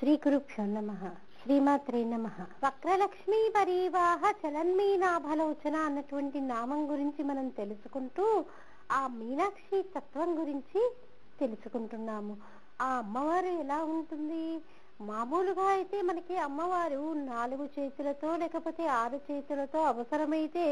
శ్రీ గురుభ్యో నమ శ్రీమాత్రే నమ వక్రలక్ష్మీ పరివాహ చలన్మీనాభలోచన అన్నటువంటి నామం గురించి మనం తెలుసుకుంటూ ఆ మీనాక్షి తత్వం గురించి తెలుసుకుంటున్నాము ఆ అమ్మవారు ఎలా ఉంటుంది మామూలుగా అయితే మనకి అమ్మవారు నాలుగు చేతులతో లేకపోతే ఆరు చేతులతో అవసరమైతే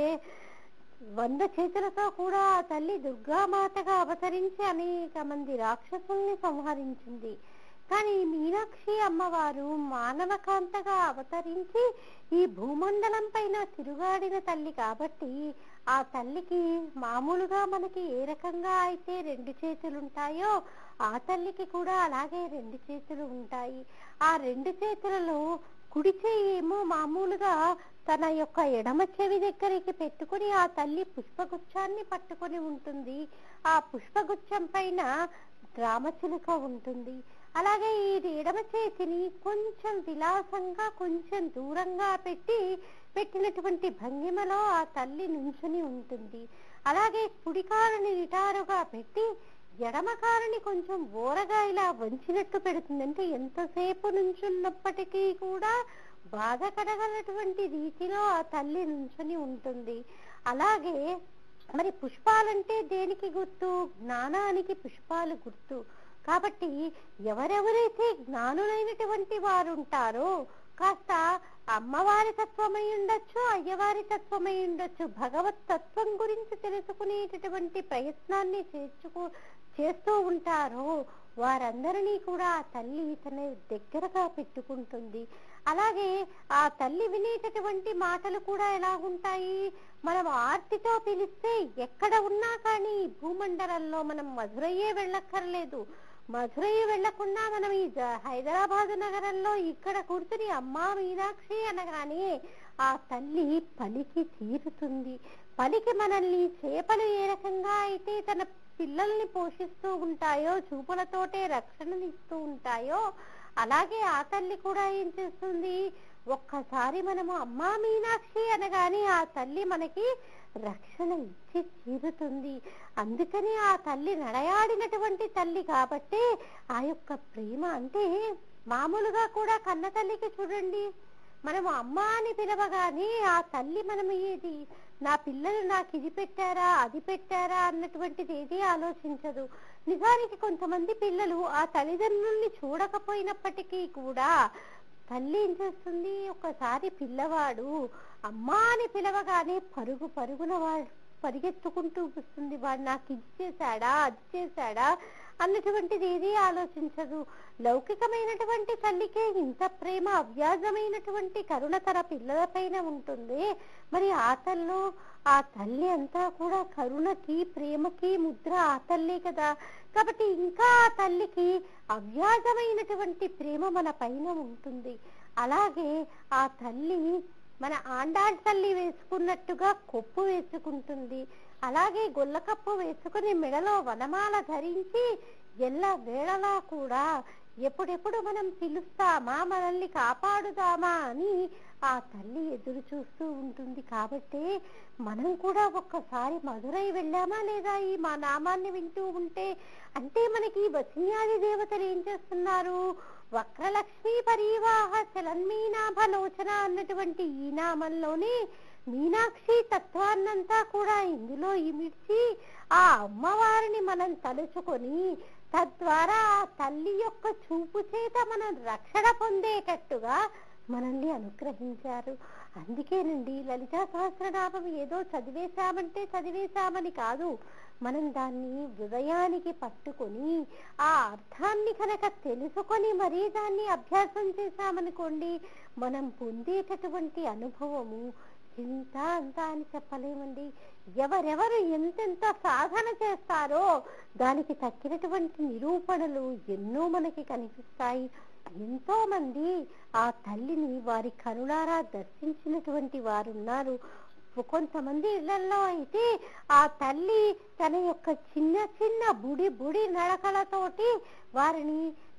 వంద చేతులతో కూడా ఆ తల్లి దుర్గామాతగా అవతరించి అనేక మంది రాక్షసుల్ని సంహరించింది కానీ మీనాక్షి అమ్మవారు మానవకాంతగా అవతరించి ఈ భూమండలం పైన తిరుగాడిన తల్లి కాబట్టి ఆ తల్లికి మామూలుగా మనకి ఏ రకంగా అయితే రెండు చేతులు ఉంటాయో ఆ తల్లికి కూడా అలాగే రెండు చేతులు ఉంటాయి ఆ రెండు చేతులలో కుడి చేయి ఏమో మామూలుగా తన యొక్క ఎడమ చెవి దగ్గరికి పెట్టుకుని ఆ తల్లి పుష్పగుచ్చాన్ని పట్టుకొని ఉంటుంది ఆ పుష్పగుచ్చం పైన రామచిలుక ఉంటుంది అలాగే ఈ ఎడమ చేతిని కొంచెం విలాసంగా కొంచెం దూరంగా పెట్టి పెట్టినటువంటి భంగిమలో ఆ తల్లి నుంచుని ఉంటుంది అలాగే కుడికారుని నిటారుగా పెట్టి ఎడమకారుని కొంచెం ఓరగా ఇలా వంచినట్టు పెడుతుంది అంటే ఎంతసేపు నుంచున్నప్పటికీ కూడా బాధ కడగలటువంటి రీతిలో ఆ తల్లి నుంచుని ఉంటుంది అలాగే మరి పుష్పాలంటే దేనికి గుర్తు జ్ఞానానికి పుష్పాలు గుర్తు కాబట్టి ఎవరెవరైతే జ్ఞానులైనటువంటి వారు ఉంటారో కాస్త అమ్మవారి తత్వమై ఉండొచ్చు అయ్యవారి తత్వమై ఉండొచ్చు భగవత్ తత్వం గురించి తెలుసుకునేటటువంటి ప్రయత్నాన్ని చేర్చుకు చేస్తూ ఉంటారో వారందరినీ కూడా ఆ తల్లి తన దగ్గరగా పెట్టుకుంటుంది అలాగే ఆ తల్లి వినేటటువంటి మాటలు కూడా ఎలా ఉంటాయి మనం ఆర్తితో పిలిస్తే ఎక్కడ ఉన్నా కానీ భూమండలంలో మనం మధురయ్యే వెళ్ళక్కర్లేదు మధురై వెళ్లకుండా మనం ఈ హైదరాబాద్ నగరంలో ఇక్కడ కూర్చుని అమ్మా మీనాక్షి అనగానే ఆ తల్లి పలికి తీరుతుంది పలికి మనల్ని చేపలు ఏ రకంగా అయితే తన పిల్లల్ని పోషిస్తూ ఉంటాయో చూపులతోటే రక్షణనిస్తూ ఉంటాయో అలాగే ఆ తల్లి కూడా ఏం చేస్తుంది ఒక్కసారి మనము అమ్మా మీనాక్షి అనగానే ఆ తల్లి మనకి రక్షణ ఇచ్చి తీరుతుంది అందుకని ఆ తల్లి నడయాడినటువంటి తల్లి కాబట్టి ఆ యొక్క ప్రేమ అంటే మామూలుగా కూడా కన్న తల్లికి చూడండి మనము అమ్మ అని పిలవగానే ఆ తల్లి మనం ఏది నా పిల్లలు నాకు ఇది పెట్టారా అది పెట్టారా అన్నటువంటిది ఏది ఆలోచించదు నిజానికి కొంతమంది పిల్లలు ఆ తల్లిదండ్రుల్ని చూడకపోయినప్పటికీ కూడా తల్లి ఏం చేస్తుంది ఒకసారి పిల్లవాడు అమ్మా అని పిలవగానే పరుగు పరుగున వాడు పరిగెత్తుకుంటూ వస్తుంది వాడు నాకు ఇది చేశాడా అది చేశాడా అన్నటువంటిది ఏది ఆలోచించదు లౌకికమైనటువంటి తల్లికే ఇంత ప్రేమ అవ్యాజమైనటువంటి కరుణ తన పిల్లల పైన ఉంటుంది మరి ఆ తల్లు ఆ తల్లి అంతా కూడా కరుణకి ప్రేమకి ముద్ర ఆ తల్లే కదా కాబట్టి ఇంకా ఆ తల్లికి అవ్యాజమైనటువంటి ప్రేమ మన పైన ఉంటుంది అలాగే ఆ తల్లి మన ఆండాళ్ తల్లి వేసుకున్నట్టుగా కొప్పు వేసుకుంటుంది అలాగే గొల్లకప్పు వేసుకుని మెడలో వనమాల ధరించి ఎల్ల వేళలా కూడా ఎప్పుడెప్పుడు మనం పిలుస్తామా మనల్ని కాపాడుదామా అని ఆ తల్లి ఎదురు చూస్తూ ఉంటుంది కాబట్టి మనం కూడా ఒక్కసారి మధురై వెళ్ళామా లేదా ఈ మా నామాన్ని వింటూ ఉంటే అంటే మనకి వసిన్యాది దేవతలు ఏం చేస్తున్నారు వక్రలక్ష్మీ పరివాహ చలన్మీనాభలోచన అన్నటువంటి ఈ నామంలోనే మీనాక్షి తత్వాన్నంతా కూడా ఇందులో ఇమిడ్చి ఆ అమ్మవారిని మనం తలుచుకొని తద్వారా ఆ తల్లి యొక్క చూపు చేత మనం రక్షణ పొందేటట్టుగా మనల్ని అనుగ్రహించారు అందుకేనండి లలితా సహస్రనామం ఏదో చదివేశామంటే చదివేశామని కాదు మనం దాన్ని హృదయానికి పట్టుకొని ఆ అర్థాన్ని కనుక తెలుసుకొని మరీ దాన్ని అభ్యాసం చేశామనుకోండి మనం పొందేటటువంటి అనుభవము ఇంత అంత అని చెప్పలేమండి ఎవరెవరు ఎంతెంత సాధన చేస్తారో దానికి తక్కినటువంటి నిరూపణలు ఎన్నో మనకి కనిపిస్తాయి ఎంతో మంది ఆ తల్లిని వారి కరుణారా దర్శించినటువంటి వారు ఉన్నారు కొంతమంది ఇళ్లలో అయితే ఆ తల్లి తన యొక్క చిన్న చిన్న బుడి బుడి నడకలతోటి వారిని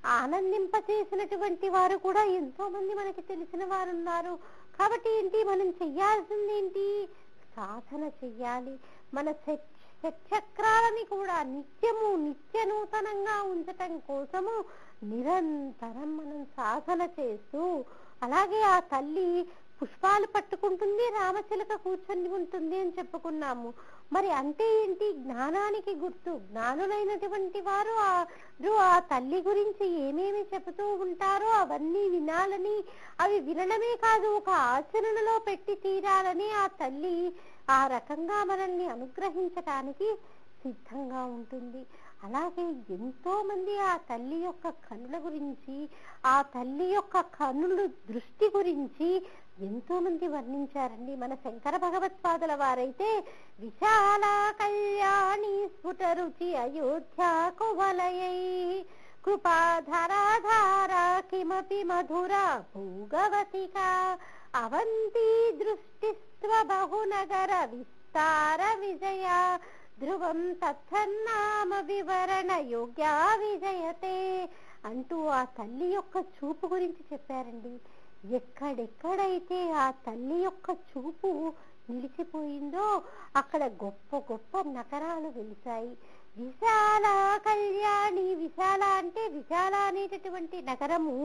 ఆనందింపచేసినటువంటి వారు కూడా ఎంతో మంది మనకి తెలిసిన వారు ఉన్నారు కాబట్టి ఏంటి మనం చెయ్యాల్సింది ఏంటి సాధన చెయ్యాలి మన షట్చక్రాలని కూడా నిత్యము నిత్య నూతనంగా ఉంచటం కోసము నిరంతరం మనం సాధన చేస్తూ అలాగే ఆ తల్లి పుష్పాలు పట్టుకుంటుంది రామచిలక కూర్చొని ఉంటుంది అని చెప్పుకున్నాము మరి అంటే ఏంటి జ్ఞానానికి గుర్తు జ్ఞానులైనటువంటి వారు ఆ వారు ఆ తల్లి గురించి ఏమేమి చెబుతూ ఉంటారో అవన్నీ వినాలని అవి వినడమే కాదు ఒక ఆచరణలో పెట్టి తీరాలని ఆ తల్లి ఆ రకంగా మనల్ని అనుగ్రహించటానికి సిద్ధంగా ఉంటుంది అలాగే ఎంతో మంది ఆ తల్లి యొక్క కనుల గురించి ఆ తల్లి యొక్క కనులు దృష్టి గురించి ఎంతో మంది వర్ణించారండి మన శంకర భగవత్పాదుల వారైతే విశాల కళ్యాణి స్ఫుట రుచి అయోధ్య కువలయై కృపాధరాధార కిమపి మధుర భూగవతిక అవంతి దృష్టిస్వ బహునగర విస్తార విజయ ధ్రువం తత్సన్నామ వివరణ యోగ్యా విజయతే అంటూ ఆ తల్లి యొక్క చూపు గురించి చెప్పారండి ఎక్కడెక్కడైతే ఆ తల్లి యొక్క చూపు నిలిచిపోయిందో అక్కడ గొప్ప గొప్ప నగరాలు వెలిసాయి విశాల కళ్యాణి విశాల అంటే విశాల అనేటటువంటి నగరము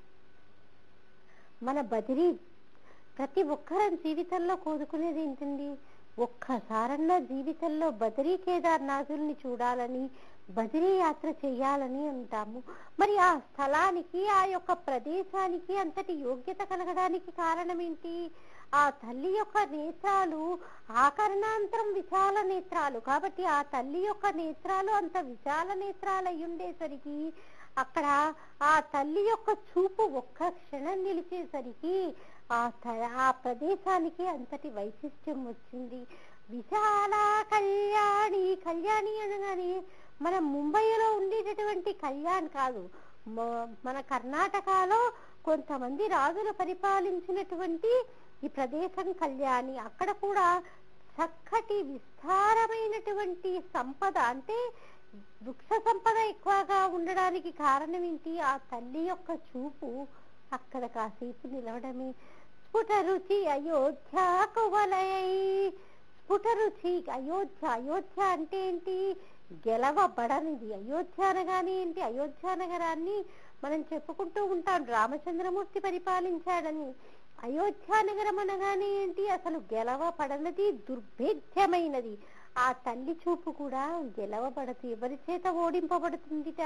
మన బదిరి ప్రతి ఒక్కరం జీవితంలో కోరుకునేది ఏంటండి ఒక్కసారన్నా జీవితంలో బదిరీ కేదార్నాథుల్ని చూడాలని బదిరీ యాత్ర చేయాలని అంటాము మరి ఆ స్థలానికి ఆ యొక్క ప్రదేశానికి అంతటి యోగ్యత కలగడానికి కారణం ఏంటి ఆ తల్లి యొక్క నేత్రాలు ఆకరణాంతరం విశాల నేత్రాలు కాబట్టి ఆ తల్లి యొక్క నేత్రాలు అంత విశాల నేత్రాలు అయి ఉండేసరికి అక్కడ ఆ తల్లి యొక్క చూపు ఒక్క క్షణం నిలిచేసరికి ఆ త- ఆ ప్రదేశానికి అంతటి వైశిష్ట్యం వచ్చింది విశాల కళ్యాణి కళ్యాణి అనగానే మన ముంబైలో ఉండేటటువంటి కళ్యాణ్ కాదు మ- మన కర్ణాటకలో కొంతమంది రాజులు పరిపాలించినటువంటి ఈ ప్రదేశం కళ్యాణి అక్కడ కూడా చక్కటి విస్తారమైనటువంటి సంపద అంటే వృక్ష సంపద ఎక్కువగా ఉండడానికి కారణం ఏంటి ఆ తల్లి యొక్క చూపు అక్కడ కాసేపు నిలవడమే స్ఫుట రుచి అయోధ్య కువలయై స్ఫుట రుచి అయోధ్య అయోధ్య అంటే ఏంటి గెలవబడనిది అయోధ్య అనగానే ఏంటి అయోధ్య నగరాన్ని మనం చెప్పుకుంటూ ఉంటాం రామచంద్రమూర్తి పరిపాలించాడని అయోధ్య నగరం అనగానే ఏంటి అసలు గెలవబడనది దుర్భేద్యమైనది ఆ తల్లి చూపు కూడా గెలవబడదు ఎవరి చేత ఓడింపబడుతుందిట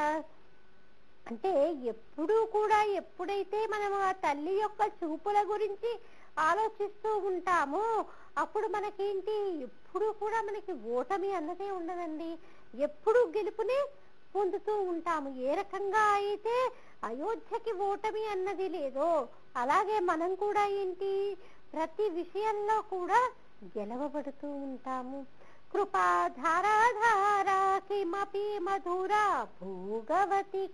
అంటే ఎప్పుడూ కూడా ఎప్పుడైతే మనం ఆ తల్లి యొక్క చూపుల గురించి ఆలోచిస్తూ ఉంటామో అప్పుడు మనకేంటి ఎప్పుడు కూడా మనకి ఓటమి అన్నదే ఉండదండి ఎప్పుడు గెలుపుని పొందుతూ ఉంటాము ఏ రకంగా అయితే అయోధ్యకి ఓటమి అన్నది లేదో అలాగే మనం కూడా ఏంటి ప్రతి విషయంలో కూడా గెలవబడుతూ ఉంటాము కృపా ధారాధార కిమపి మధుర భూగవతిక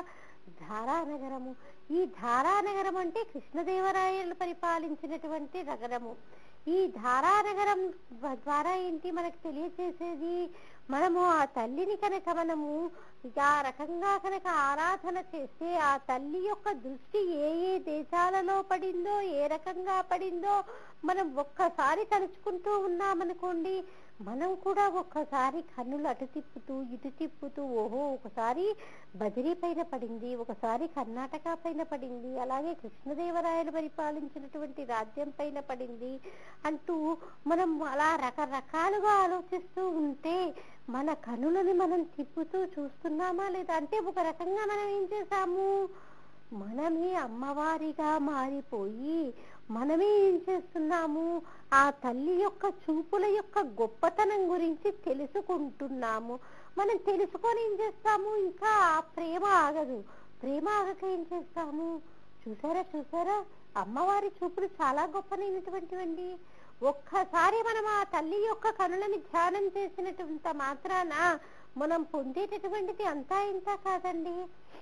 ధారానగరము ఈ ధారానగరం అంటే కృష్ణదేవరాయలు పరిపాలించినటువంటి నగరము ఈ ధారానగరం ద- ద్వారా ఏంటి మనకు తెలియచేసేది మనము ఆ తల్లిని కనుక మనము ఇక ఆ రకంగా కనుక ఆరాధన చేస్తే ఆ తల్లి యొక్క దృష్టి ఏ ఏ దేశాలలో పడిందో ఏ రకంగా పడిందో మనం ఒక్కసారి తలుచుకుంటూ ఉన్నామనుకోండి మనం కూడా ఒక్కసారి కన్నులు అటు తిప్పుతూ ఇటు తిప్పుతూ ఓహో ఒకసారి బదిరీ పైన పడింది ఒకసారి కర్ణాటక పైన పడింది అలాగే కృష్ణదేవరాయలు పరిపాలించినటువంటి రాజ్యం పైన పడింది అంటూ మనం అలా రకరకాలుగా ఆలోచిస్తూ ఉంటే మన కనులని మనం తిప్పుతూ చూస్తున్నామా లేదా అంటే ఒక రకంగా మనం ఏం చేసాము మనమే అమ్మవారిగా మారిపోయి మనమే ఏం చేస్తున్నాము ఆ తల్లి యొక్క చూపుల యొక్క గొప్పతనం గురించి తెలుసుకుంటున్నాము మనం తెలుసుకొని ఏం చేస్తాము ఇంకా ఆ ప్రేమ ఆగదు ప్రేమ ఆగక ఏం చేస్తాము చూసారా చూసారా అమ్మవారి చూపులు చాలా గొప్పనైనటువంటివండి ఒక్కసారి మనం ఆ తల్లి యొక్క కనులని ధ్యానం చేసినటువంటి మాత్రాన మనం పొందేటటువంటిది అంతా ఇంత కాదండి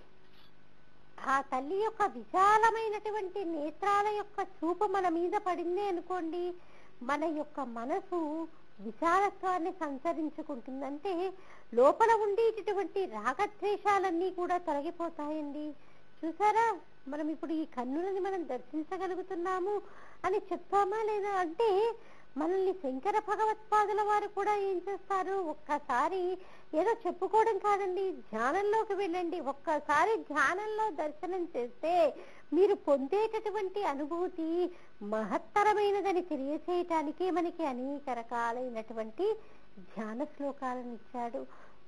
ఆ తల్లి యొక్క విశాలమైనటువంటి నేత్రాల యొక్క చూపు మన మీద పడింది అనుకోండి మన యొక్క మనసు విశాలత్వాన్ని సంచరించుకుంటుందంటే లోపల ఉండేటటువంటి రాగద్వేషాలన్నీ కూడా తొలగిపోతాయండి చూసారా మనం ఇప్పుడు ఈ కన్నులని మనం దర్శించగలుగుతున్నాము అని చెప్పామా లేదా అంటే మనల్ని శంకర భగవత్పాదుల వారు కూడా ఏం చేస్తారు ఒక్కసారి ఏదో చెప్పుకోవడం కాదండి ధ్యానంలోకి వెళ్ళండి ఒక్కసారి ధ్యానంలో దర్శనం చేస్తే మీరు పొందేటటువంటి అనుభూతి మహత్తరమైనదని తెలియచేయటానికి మనకి అనేక రకాలైనటువంటి ధ్యాన శ్లోకాలను ఇచ్చాడు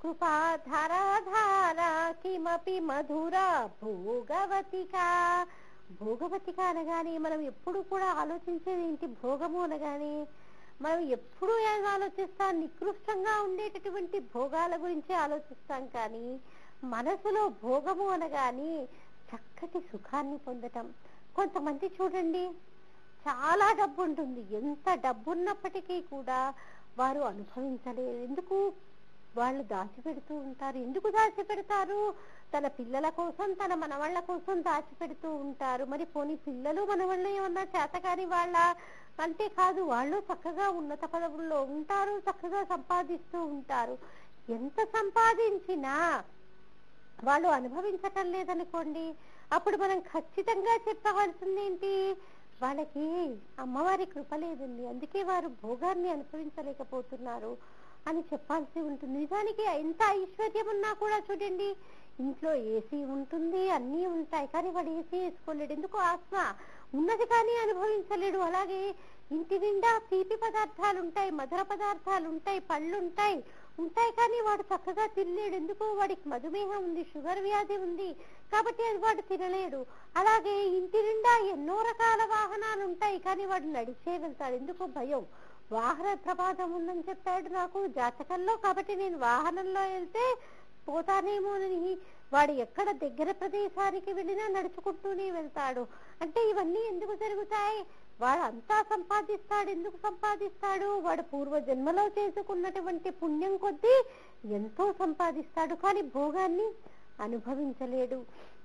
కృపాధారాధార కిమపి మధుర భోగవతిక భోగవతిక అనగానే మనం ఎప్పుడు కూడా ఆలోచించేది ఏంటి భోగము అనగానే మనం ఎప్పుడు ఏం ఆలోచిస్తాం నికృష్టంగా ఉండేటటువంటి భోగాల గురించి ఆలోచిస్తాం కానీ మనసులో భోగము అనగానే చక్కటి సుఖాన్ని పొందటం కొంతమంది చూడండి చాలా డబ్బు ఉంటుంది ఎంత డబ్బు ఉన్నప్పటికీ కూడా వారు అనుభవించలేరు ఎందుకు వాళ్ళు దాచిపెడుతూ ఉంటారు ఎందుకు దాచిపెడతారు తన పిల్లల కోసం తన మనవాళ్ళ కోసం దాచిపెడుతూ ఉంటారు మరి పోనీ పిల్లలు మనవాళ్ళు ఏమన్నా చేతకాని వాళ్ళ అంటే కాదు వాళ్ళు చక్కగా ఉన్నత పదవుల్లో ఉంటారు చక్కగా సంపాదిస్తూ ఉంటారు ఎంత సంపాదించినా వాళ్ళు అనుభవించటం లేదనుకోండి అప్పుడు మనం ఖచ్చితంగా చెప్పవలసింది ఏంటి వాళ్ళకి అమ్మవారి కృప లేదండి అందుకే వారు భోగాన్ని అనుభవించలేకపోతున్నారు అని చెప్పాల్సి ఉంటుంది నిజానికి ఎంత ఐశ్వర్యం ఉన్నా కూడా చూడండి ఇంట్లో ఏసీ ఉంటుంది అన్నీ ఉంటాయి కానీ వాడు ఏసీ వేసుకోలేడు ఎందుకు ఆత్మ ఉన్నది కానీ అనుభవించలేడు అలాగే ఇంటి నిండా తీపి పదార్థాలు ఉంటాయి మధుర పదార్థాలు ఉంటాయి పళ్ళు ఉంటాయి ఉంటాయి కానీ వాడు చక్కగా తినలేడు ఎందుకు వాడికి మధుమేహం ఉంది షుగర్ వ్యాధి ఉంది కాబట్టి అది వాడు తినలేడు అలాగే ఇంటి నిండా ఎన్నో రకాల వాహనాలు ఉంటాయి కానీ వాడు నడిచే వెళ్తాడు ఎందుకు భయం వాహన ప్రమాదం ఉందని చెప్పాడు నాకు జాతకంలో కాబట్టి నేను వాహనంలో వెళ్తే పోతానేమోనని వాడు ఎక్కడ దగ్గర ప్రదేశానికి వెళ్ళినా నడుచుకుంటూనే వెళ్తాడు అంటే ఇవన్నీ ఎందుకు జరుగుతాయి వాడు అంతా సంపాదిస్తాడు ఎందుకు సంపాదిస్తాడు వాడు పూర్వ జన్మలో చేసుకున్నటువంటి పుణ్యం కొద్దీ ఎంతో సంపాదిస్తాడు కానీ భోగాన్ని అనుభవించలేడు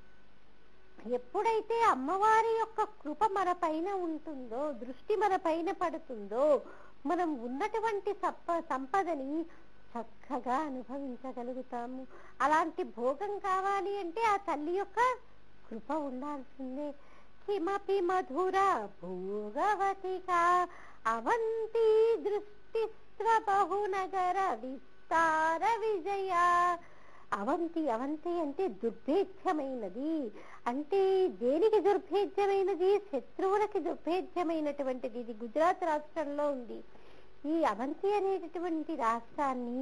ఎప్పుడైతే అమ్మవారి యొక్క కృప మన పైన ఉంటుందో దృష్టి మన పైన పడుతుందో మనం ఉన్నటువంటి సప్ప సంపదని చక్కగా అనుభవించగలుగుతాము అలాంటి భోగం కావాలి అంటే ఆ తల్లి యొక్క కృప ఉండాల్సిందే కిమపి మధుర భోగవతిక అవంతి దృష్టిస్వ బహునగర విస్తార విజయ అవంతి అవంతి అంటే దుర్భేద్యమైనది అంటే దేనికి దుర్భేద్యమైనది శత్రువులకి దుర్భేద్యమైనటువంటిది ఇది గుజరాత్ రాష్ట్రంలో ఉంది ఈ అవంతి అనేటటువంటి రాష్ట్రాన్ని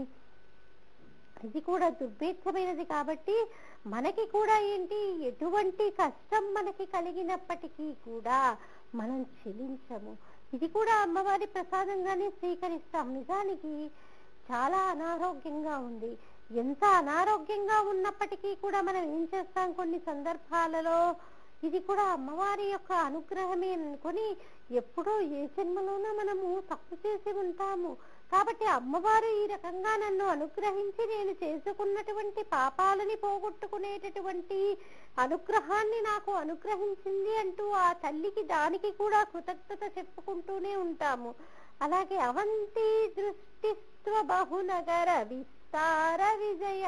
ఇది కూడా దుర్భేద్యమైనది కాబట్టి మనకి కూడా ఏంటి ఎటువంటి కష్టం మనకి కలిగినప్పటికీ కూడా మనం చెలించము ఇది కూడా అమ్మవారి ప్రసాదంగానే స్వీకరిస్తాం నిజానికి చాలా అనారోగ్యంగా ఉంది ఎంత అనారోగ్యంగా ఉన్నప్పటికీ కూడా మనం ఏం చేస్తాం కొన్ని సందర్భాలలో ఇది కూడా అమ్మవారి యొక్క అనుగ్రహమే అనుకొని ఎప్పుడో ఏ జన్మలోనో మనము తప్పు చేసి ఉంటాము కాబట్టి అమ్మవారు ఈ రకంగా నన్ను అనుగ్రహించి నేను చేసుకున్నటువంటి పాపాలని పోగొట్టుకునేటటువంటి అనుగ్రహాన్ని నాకు అనుగ్రహించింది అంటూ ఆ తల్లికి దానికి కూడా కృతజ్ఞత చెప్పుకుంటూనే ఉంటాము అలాగే అవంతి దృష్టిస్త్వ బహునగర విస్తార విజయ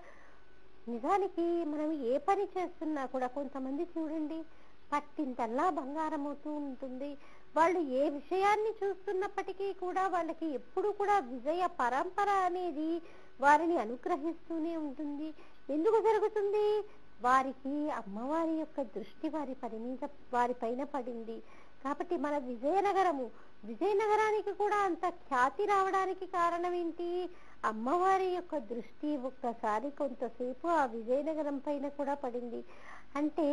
నిజానికి మనం ఏ పని చేస్తున్నా కూడా కొంతమంది చూడండి పట్టింతల్లా బంగారం అవుతూ ఉంటుంది వాళ్ళు ఏ విషయాన్ని చూస్తున్నప్పటికీ కూడా వాళ్ళకి ఎప్పుడు కూడా విజయ పరంపర అనేది వారిని అనుగ్రహిస్తూనే ఉంటుంది ఎందుకు జరుగుతుంది వారికి అమ్మవారి యొక్క దృష్టి వారి పని మీద వారి పైన పడింది కాబట్టి మన విజయనగరము విజయనగరానికి కూడా అంత ఖ్యాతి రావడానికి కారణం ఏంటి అమ్మవారి యొక్క దృష్టి ఒక్కసారి కొంతసేపు ఆ విజయనగరం పైన కూడా పడింది అంటే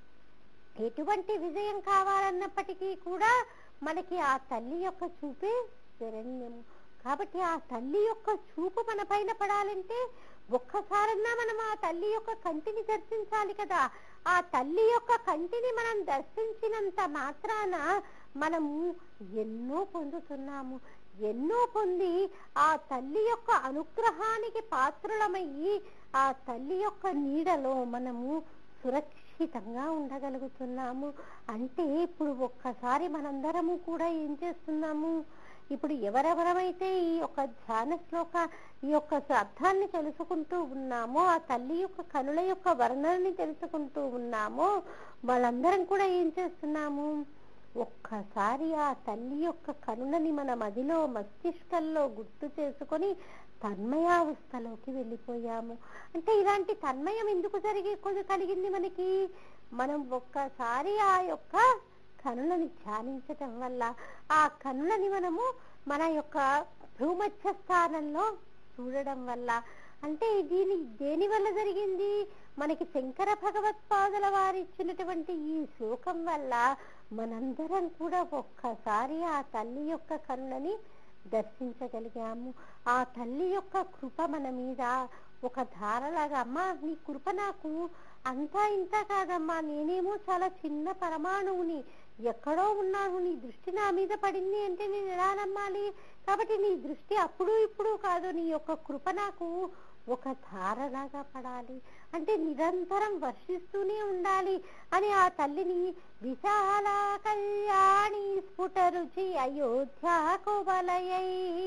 ఎటువంటి విజయం కావాలన్నప్పటికీ కూడా మనకి ఆ తల్లి యొక్క చూపే శరణ్యము కాబట్టి ఆ తల్లి యొక్క చూపు మన పైన పడాలంటే ఒక్కసారన్నా మనం ఆ తల్లి యొక్క కంటిని దర్శించాలి కదా ఆ తల్లి యొక్క కంటిని మనం దర్శించినంత మాత్రాన మనము ఎన్నో పొందుతున్నాము ఎన్నో పొంది ఆ తల్లి యొక్క అనుగ్రహానికి పాత్రులమయ్యి ఆ తల్లి యొక్క నీడలో మనము సురక్షితంగా ఉండగలుగుతున్నాము అంటే ఇప్పుడు ఒక్కసారి మనందరము కూడా ఏం చేస్తున్నాము ఇప్పుడు ఎవరెవరమైతే ఈ యొక్క ధ్యాన శ్లోక ఈ యొక్క అర్థాన్ని తెలుసుకుంటూ ఉన్నామో ఆ తల్లి యొక్క కనుల యొక్క వర్ణనని తెలుసుకుంటూ ఉన్నామో వాళ్ళందరం కూడా ఏం చేస్తున్నాము ఒక్కసారి ఆ తల్లి యొక్క కరుణని మన మదిలో మస్తిష్కంలో గుర్తు చేసుకొని తన్మయావస్థలోకి వెళ్ళిపోయాము అంటే ఇలాంటి తన్మయం ఎందుకు జరిగి కలిగింది మనకి మనం ఒక్కసారి ఆ యొక్క కనులని ధ్యానించటం వల్ల ఆ కనులని మనము మన యొక్క భూమధ్య స్థానంలో చూడడం వల్ల అంటే దీని దేని వల్ల జరిగింది మనకి శంకర భగవత్పాదుల వారు ఇచ్చినటువంటి ఈ శ్లోకం వల్ల మనందరం కూడా ఒక్కసారి ఆ తల్లి యొక్క కరుణని దర్శించగలిగాము ఆ తల్లి యొక్క కృప మన మీద ఒక ధారలాగా అమ్మా నీ కృప నాకు అంతా ఇంత కాదమ్మా నేనేమో చాలా చిన్న పరమాణువుని ఎక్కడో ఉన్నాను నీ దృష్టి నా మీద పడింది అంటే నేను ఎలా నమ్మాలి కాబట్టి నీ దృష్టి అప్పుడు ఇప్పుడు కాదు నీ యొక్క కృప నాకు ఒక ధారలాగా పడాలి అంటే నిరంతరం వర్షిస్తూనే ఉండాలి అని ఆ తల్లిని విశాల కళ్యాణి స్ఫుట రుచి అయోధ్య కోవలయై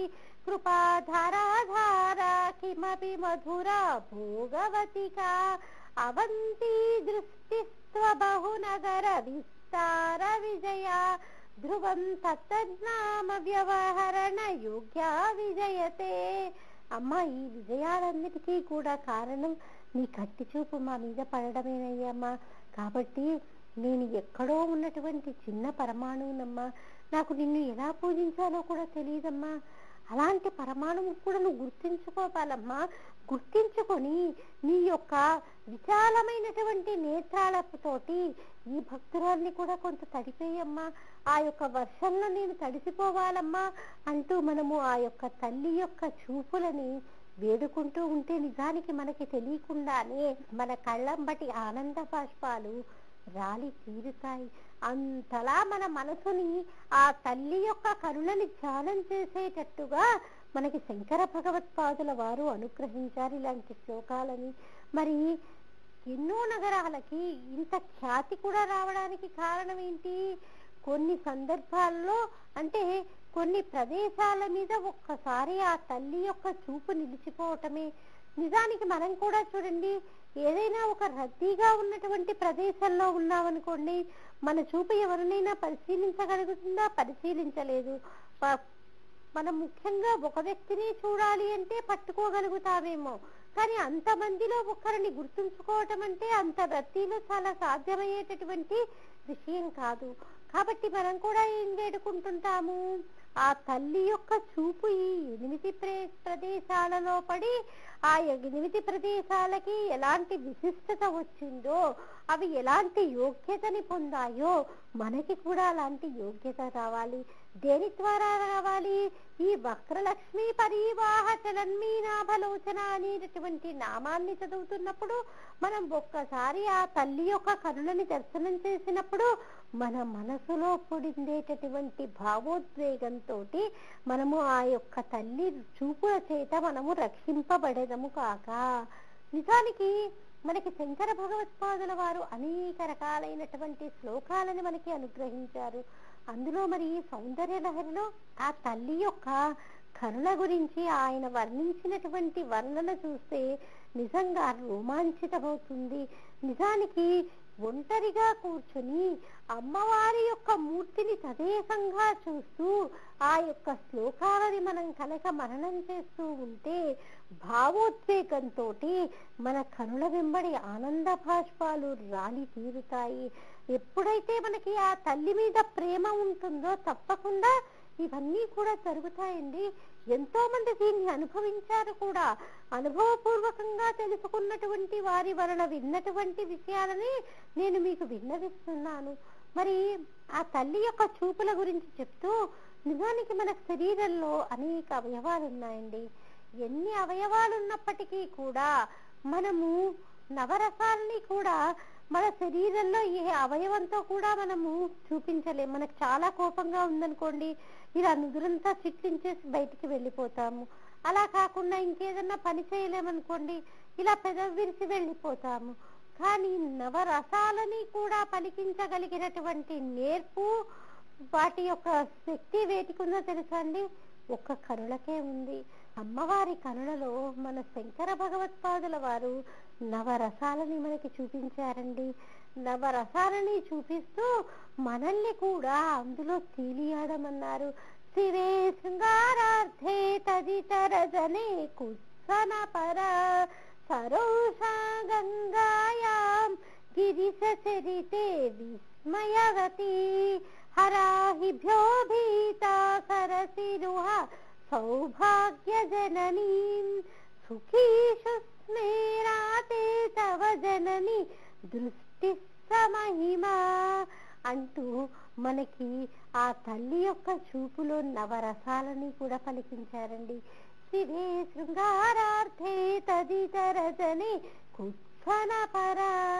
కృపాధారాధార కిమపి మధుర భోగవతికా అవంతి దృష్టిస్త్వ బహునగర విస్తార విజయ ధ్రువం తత్తజ్ఞామ వ్యవహరణ యోగ్య విజయతే అమ్మ ఈ విజయాలన్నిటికీ కూడా కారణం నీ కట్టి చూపు మా మీద పడడమేనయ్యమ్మా కాబట్టి నేను ఎక్కడో ఉన్నటువంటి చిన్న పరమాణువునమ్మా నాకు నిన్ను ఎలా పూజించాలో కూడా తెలియదమ్మా అలాంటి పరమాణువు కూడా నువ్వు గుర్తించుకోవాలమ్మా గుర్తించుకొని నీ యొక్క విశాలమైనటువంటి నేత్రాలతోటి ఈ భక్తురాల్ని కూడా కొంత తడిపేయమ్మా ఆ యొక్క వర్షంలో నేను తడిసిపోవాలమ్మా అంటూ మనము ఆ యొక్క తల్లి యొక్క చూపులని వేడుకుంటూ ఉంటే నిజానికి మనకి తెలియకుండానే మన కళ్ళంబటి ఆనంద బాష్పాలు రాలి తీరుతాయి అంతలా మన మనసుని ఆ తల్లి యొక్క కరుణని ధ్యానం చేసేటట్టుగా మనకి శంకర భగవత్పాదుల వారు అనుగ్రహించారు ఇలాంటి శ్లోకాలని మరి ఎన్నో నగరాలకి ఇంత ఖ్యాతి కూడా రావడానికి కారణం ఏంటి కొన్ని సందర్భాల్లో అంటే కొన్ని ప్రదేశాల మీద ఒక్కసారి ఆ తల్లి యొక్క చూపు నిలిచిపోవటమే నిజానికి మనం కూడా చూడండి ఏదైనా ఒక రద్దీగా ఉన్నటువంటి ప్రదేశంలో ఉన్నామనుకోండి మన చూపు ఎవరినైనా పరిశీలించగలుగుతుందా పరిశీలించలేదు ప- మనం ముఖ్యంగా ఒక వ్యక్తిని చూడాలి అంటే పట్టుకోగలుగుతామేమో కానీ అంతమందిలో ఒకరిని గుర్తుంచుకోవటం అంటే అంత రద్దీలో చాలా సాధ్యమయ్యేటటువంటి విషయం కాదు కాబట్టి మనం కూడా ఏం వేడుకుంటుంటాము ఆ తల్లి యొక్క చూపు ఈ ఎనిమిది ప్రే- ప్రదేశాలలో పడి ఆ ఎనిమిది ప్రదేశాలకి ఎలాంటి విశిష్టత వచ్చిందో అవి ఎలాంటి యోగ్యతని పొందాయో మనకి కూడా అలాంటి యోగ్యత రావాలి దేని ద్వారా రావాలి ఈ వక్రలక్ష్మి పరివాహ చలన్మీనాభలోచన అనేటటువంటి నామాన్ని చదువుతున్నప్పుడు మనం ఒక్కసారి ఆ తల్లి యొక్క కరుణని దర్శనం చేసినప్పుడు మన మనసులో పొడిందేటటువంటి భావోద్వేగంతో మనము ఆ యొక్క తల్లి చూపుల చేత మనము రక్షింపబడేదము కాక నిజానికి మనకి శంకర భగవత్పాదుల వారు అనేక రకాలైనటువంటి శ్లోకాలని మనకి అనుగ్రహించారు అందులో మరి సౌందర్య లహరిలో ఆ తల్లి యొక్క కరుణ గురించి ఆయన వర్ణించినటువంటి వర్ణన చూస్తే నిజంగా రోమాంచితమవుతుంది నిజానికి ఒంటరిగా కూర్చుని అమ్మవారి యొక్క మూర్తిని తదేకంగా చూస్తూ ఆ యొక్క శ్లోకాలని మనం కనుక మననం చేస్తూ ఉంటే భావోద్వేగంతో మన కనుల వెంబడి ఆనంద భాష్పాలు రాలి తీరుతాయి ఎప్పుడైతే మనకి ఆ తల్లి మీద ప్రేమ ఉంటుందో తప్పకుండా ఇవన్నీ కూడా జరుగుతాయండి ఎంతో మంది దీన్ని అనుభవించారు కూడా అనుభవపూర్వకంగా తెలుసుకున్నటువంటి వారి వలన విన్నటువంటి విషయాలని నేను మీకు విన్నవిస్తున్నాను మరి ఆ తల్లి యొక్క చూపుల గురించి చెప్తూ నిజానికి మన శరీరంలో అనేక అవయవాలు ఉన్నాయండి ఎన్ని అవయవాలు ఉన్నప్పటికీ కూడా మనము నవరసాలని కూడా మన శరీరంలో ఏ అవయవంతో కూడా మనము చూపించలేం మనకు చాలా కోపంగా ఉందనుకోండి ఇలా నుదురంతా చిట్లించేసి బయటికి వెళ్ళిపోతాము అలా కాకుండా ఇంకేదన్నా పని చేయలేమనుకోండి ఇలా పెదవి విరిచి వెళ్ళిపోతాము కానీ నవరసాలని కూడా పలికించగలిగినటువంటి నేర్పు వాటి యొక్క శక్తి వేటికుందో తెలుసా అండి ఒక్క కరులకే ఉంది అమ్మవారి కనులలో మన శంకర భగవత్పాదుల వారు నవరసాలని మనకి చూపించారండి నవరసాలని చూపిస్తూ మనల్ని కూడా అందులో తేలియాడమన్నారు శివే శృంగారార్థే తదితర జనే కుత్సన పర సరోషా గంగాయాం గిరిశ చరితే విస్మయవతి హరాహిభ్యో భీతా సరసిరుహ సౌభాగ్య జననీం సుఖీషు స్మేరాతే తవ జనని దృష్టి సమహిమా అంటూ మనకి ఆ తల్లి యొక్క చూపులో నవరసాలని కూడా పలికించారండి శివే శృంగారార్థే తదితర జనే కుత్సన పర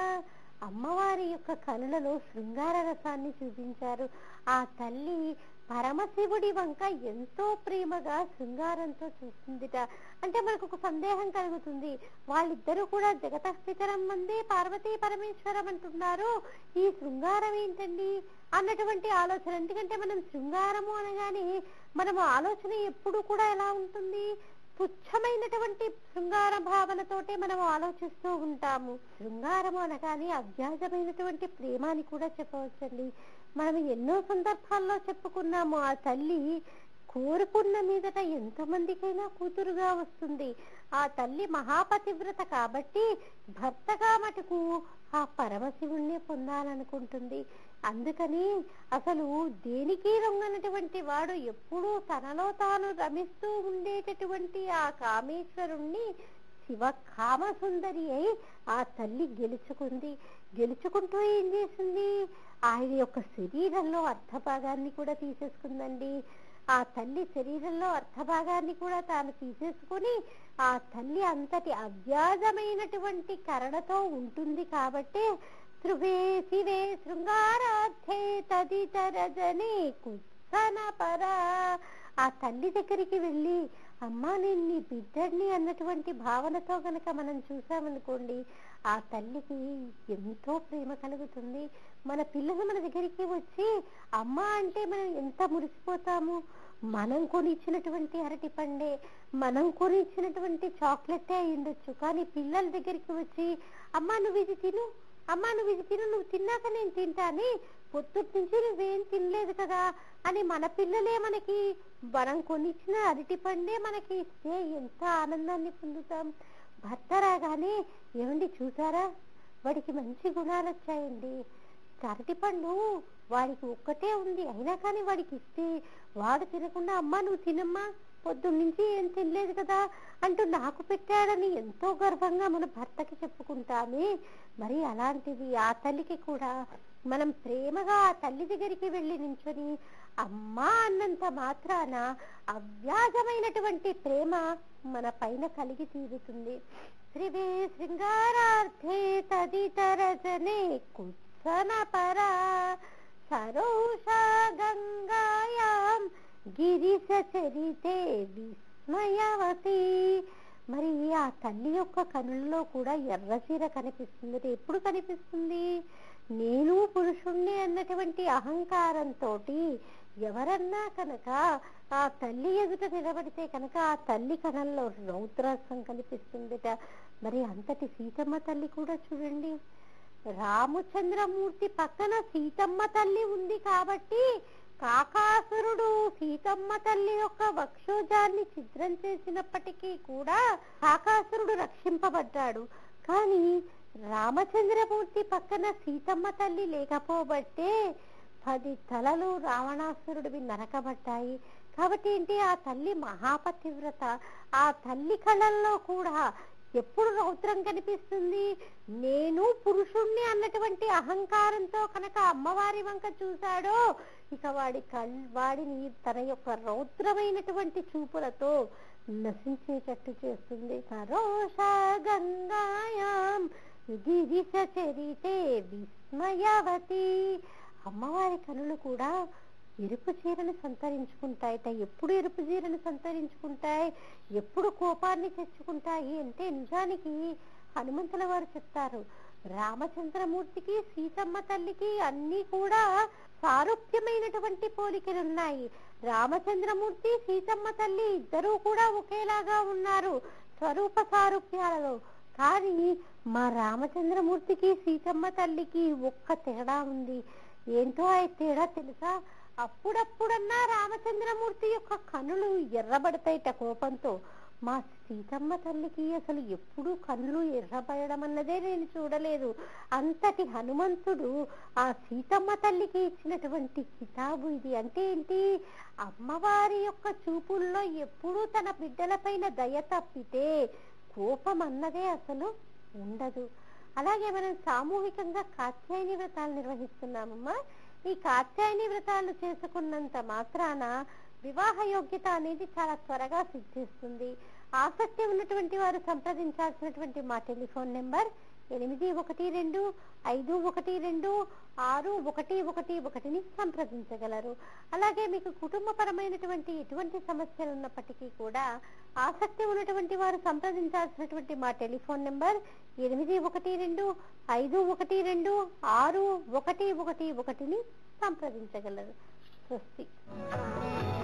అమ్మవారి యొక్క కనులలో శృంగార రసాన్ని చూపించారు ఆ తల్లి పరమశివుడి వంక ఎంతో ప్రేమగా శృంగారంతో చూస్తుందిట అంటే మనకు ఒక సందేహం కలుగుతుంది వాళ్ళిద్దరూ కూడా జగతస్థితరం మందే పార్వతీ పరమేశ్వరం అంటున్నారు ఈ శృంగారం ఏంటండి అన్నటువంటి ఆలోచన ఎందుకంటే మనం శృంగారము అనగానే మనము ఆలోచన ఎప్పుడు కూడా ఎలా ఉంటుంది పుచ్చమైనటువంటి శృంగార భావనతోటే మనం ఆలోచిస్తూ ఉంటాము శృంగారము అనగానే అవ్యాజమైనటువంటి ప్రేమ అని కూడా చెప్పవచ్చండి మనం ఎన్నో సందర్భాల్లో చెప్పుకున్నాము ఆ తల్లి కోరుకున్న మీదట ఎంతమందికైనా కూతురుగా వస్తుంది ఆ తల్లి మహాపతివ్రత కాబట్టి భర్తగా మటుకు ఆ పరమశివుణ్ణి పొందాలనుకుంటుంది అందుకని అసలు దేనికి రొంగనటువంటి వాడు ఎప్పుడూ తనలో తాను రమిస్తూ ఉండేటటువంటి ఆ కామేశ్వరుణ్ణి శివ కామసుందరి అయి ఆ తల్లి గెలుచుకుంది గెలుచుకుంటూ ఏం చేసింది ఆయన యొక్క శరీరంలో అర్ధభాగాన్ని కూడా తీసేసుకుందండి ఆ తల్లి శరీరంలో అర్ధభాగాన్ని కూడా తాను తీసేసుకుని ఆ తల్లి అంతటి అవ్యాజమైనటువంటి కరణతో ఉంటుంది కాబట్టి ధ్రువే శివే శృంగారార్థే తదితర జనే కుత్సన పరా ఆ తల్లి దగ్గరికి వెళ్ళి అమ్మా నేను నీ బిడ్డని అన్నటువంటి భావనతో గనక మనం చూసామనుకోండి ఆ తల్లికి ఎంతో ప్రేమ కలుగుతుంది మన పిల్లలు మన దగ్గరికి వచ్చి అమ్మ అంటే మనం ఎంత మురిసిపోతాము మనం కొనిచ్చినటువంటి అరటి పండే మనం కొనిచ్చినటువంటి చాక్లెటే అయ్యుండొచ్చు కానీ పిల్లల దగ్గరికి వచ్చి అమ్మా నువ్వు ఇది తిను అమ్మా నువ్వు ఇది తిను నువ్వు తిన్నాక నేను తింటాని పొద్దుటి నుంచి నువ్వేం తినలేదు కదా అని మన పిల్లలే మనకి మనం కొనిచ్చిన అరటి పండే మనకి ఇస్తే ఎంత ఆనందాన్ని పొందుతాం భర్త రాగానే ఏమండి చూసారా వాడికి మంచి గుణాలు వచ్చాయండి అరటి పండు వాడికి ఒక్కటే ఉంది అయినా కానీ వాడికి ఇస్తే వాడు తినకుండా అమ్మా నువ్వు తినమ్మా పొద్దున్న నుంచి ఏం తినలేదు కదా అంటూ నాకు పెట్టాడని ఎంతో గర్వంగా మన భర్తకి చెప్పుకుంటామే మరి అలాంటిది ఆ తల్లికి కూడా మనం ప్రేమగా ఆ తల్లి దగ్గరికి వెళ్ళి నించొని అమ్మా అన్నంత మాత్రాన అవ్యాజమైనటువంటి ప్రేమ మన పైన కలిగి తీరుతుంది శ్రీవే శృంగారార్థే తదితర జనే కుత్సన పరా సరోషా గంగాయాం గిరిశ చరితే విస్మయవతి మరి ఆ తల్లి యొక్క కనుల్లో కూడా ఎర్రచీర కనిపిస్తుంది అది ఎప్పుడు కనిపిస్తుంది నేను పురుషుణ్ణి అన్నటువంటి అహంకారంతో ఎవరన్నా కనుక ఆ తల్లి ఎదుట నిలబడితే కనుక ఆ తల్లి కళల్లో రౌద్రసం కనిపిస్తుందిట మరి అంతటి సీతమ్మ తల్లి కూడా చూడండి రామచంద్రమూర్తి పక్కన సీతమ్మ తల్లి ఉంది కాబట్టి కాకాసురుడు సీతమ్మ తల్లి యొక్క వక్షోజాన్ని ఛిద్రం చేసినప్పటికీ కూడా కాకాసురుడు రక్షింపబడ్డాడు కానీ రామచంద్రమూర్తి పక్కన సీతమ్మ తల్లి లేకపోబట్టే పది తలలు రావణాసురుడివి నరకబడ్డాయి కాబట్టి ఏంటి ఆ తల్లి మహాపతివ్రత ఆ తల్లి కళల్లో కూడా ఎప్పుడు రౌద్రం కనిపిస్తుంది నేను పురుషుణ్ణి అన్నటువంటి అహంకారంతో కనుక అమ్మవారి వంక చూశాడో ఇక వాడి కళ్ వాడిని తన యొక్క రౌద్రమైనటువంటి చూపులతో నశించేటట్టు చేస్తుంది సరోష గంగాయాం గిరిశ చరితే విస్మయవతి అమ్మవారి కనులు కూడా ఎరుపు చీరను సంతరించుకుంటాయట ఎప్పుడు ఎరుపు చీరను సంతరించుకుంటాయి ఎప్పుడు కోపాన్ని తెచ్చుకుంటాయి అంటే నిజానికి హనుమంతుల వారు చెప్తారు రామచంద్రమూర్తికి సీతమ్మ తల్లికి అన్ని కూడా సారూప్యమైనటువంటి పోలికలు ఉన్నాయి రామచంద్రమూర్తి సీతమ్మ తల్లి ఇద్దరూ కూడా ఒకేలాగా ఉన్నారు స్వరూప సారూప్యాలలో కానీ మా రామచంద్రమూర్తికి సీతమ్మ తల్లికి ఒక్క తేడా ఉంది ఏంటో ఆ తేడా తెలుసా అప్పుడప్పుడన్నా రామచంద్రమూర్తి యొక్క కనులు ఎర్రబడతాయిట కోపంతో మా సీతమ్మ తల్లికి అసలు ఎప్పుడూ కళ్ళు ఎర్రబడడం అన్నదే నేను చూడలేదు అంతటి హనుమంతుడు ఆ సీతమ్మ తల్లికి ఇచ్చినటువంటి కితాబు ఇది అంటే ఏంటి అమ్మవారి యొక్క చూపుల్లో ఎప్పుడూ తన బిడ్డలపైన దయ తప్పితే కోపం అన్నదే అసలు ఉండదు అలాగే మనం సామూహికంగా కాత్యాయని వ్రతాలు నిర్వహిస్తున్నామమ్మా ఈ కాత్యాయని వ్రతాలు చేసుకున్నంత మాత్రాన వివాహ యోగ్యత అనేది చాలా త్వరగా సిద్ధిస్తుంది ఆసక్తి ఉన్నటువంటి వారు సంప్రదించాల్సినటువంటి మా టెలిఫోన్ నెంబర్ ఎనిమిది ఒకటి రెండు ఐదు ఒకటి రెండు ఆరు ఒకటి ఒకటి ఒకటిని సంప్రదించగలరు అలాగే మీకు కుటుంబపరమైనటువంటి ఎటువంటి సమస్యలు ఉన్నప్పటికీ కూడా ఆసక్తి ఉన్నటువంటి వారు సంప్రదించాల్సినటువంటి మా టెలిఫోన్ నెంబర్ ఎనిమిది ఒకటి రెండు ఐదు ఒకటి రెండు ఆరు ఒకటి ఒకటి ఒకటిని సంప్రదించగలరు స్వస్తి